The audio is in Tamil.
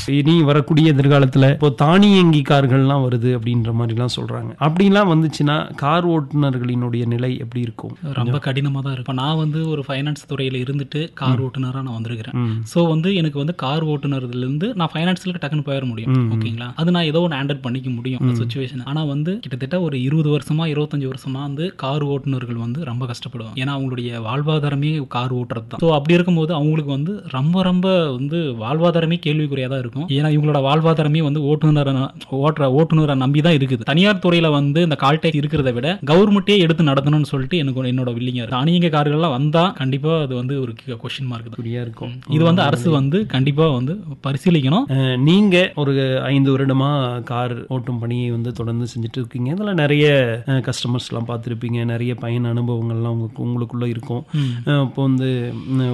இனி வரக்கூடிய எதிர்காலத்துல இப்போ தானியங்கி கார்கள்லாம் வருது அப்படின்ற மாதிரிலாம் சொல்றாங்க அப்படிலாம் வந்துச்சுன்னா கார் ஓட்டுநர்களினுடைய நிலை எப்படி இருக்கும் ரொம்ப கடினமாக தான் இருக்கும் நான் வந்து ஒரு ஃபைனான்ஸ் துறையில் இருந்துட்டு கார் ஓட்டுநராக நான் வந்திருக்கிறேன் ம். ஸோ வந்து எனக்கு வந்து கார் ஓட்டுநர்லேருந்து நான் ஃபைனான்ஸில் டக்குன்னு போயிட முடியும் ஓகேங்களா அது நான் ஏதோ ஒன்று ஹேண்டில் பண்ணிக்க முடியும் அந்த சுச்சுவேஷன் ஆனால் வந்து கிட்டத்தட்ட ஒரு இருபது வருஷமா இருபத்தஞ்சு வருஷமா வந்து கார் ஓட்டுநர்கள் வந்து ரொம்ப கஷ்டப்படுவாங்க ஏன்னா அவங்களுடைய வாழ்வாதாரமே கார் ஓட்டுறது தான் ஸோ அப்படி இருக்கும்போது அவங்களுக்கு வந்து ரொம்ப ரொம்ப வந்து வாழ்வாதாரமே கேள்விக்குறியாக தான் இருக்கும் ஏன்னா இவங்களோட வாழ்வாதாரமே வந்து ஓட்டுநரை ஓட்டுற ஓட்டுநரை நம்பி தான் இருக்குது தனியார் துறையில் வந்து இந்த கால் டேக்ஸ் இருக்கிறத விட கவர்மெண்ட்டே எடுத்து நடத்தணும்னு சொல்லிட்டு எனக்கு ஒரு- என்னோட வில்லிங்க இருக்கு தானியங்க கார்கள்லாம் வந்தால் கண்டிப்பாக அது வந்து ஒரு கொஷின் மார்க் தான் புரியா இருக்கும் இது வந்து அரசு வந்து கண்டிப்பாக வந்து பரிசீலிக்கணும் அஹ், நீங்க ஒரு ஐந்து வருடமா கார் ஓட்டும் பணியை வந்து தொடர்ந்து செஞ்சுட்டு இருக்கீங்க இதில் நிறைய கஸ்டமர்ஸ்லாம் பார்த்துருப்பீங்க நிறைய பயன் அனுபவங்கள்லாம் உங்களுக்கு உங்களுக்குள்ள இருக்கும் ம். அஹ், இப்போ வந்து ம்,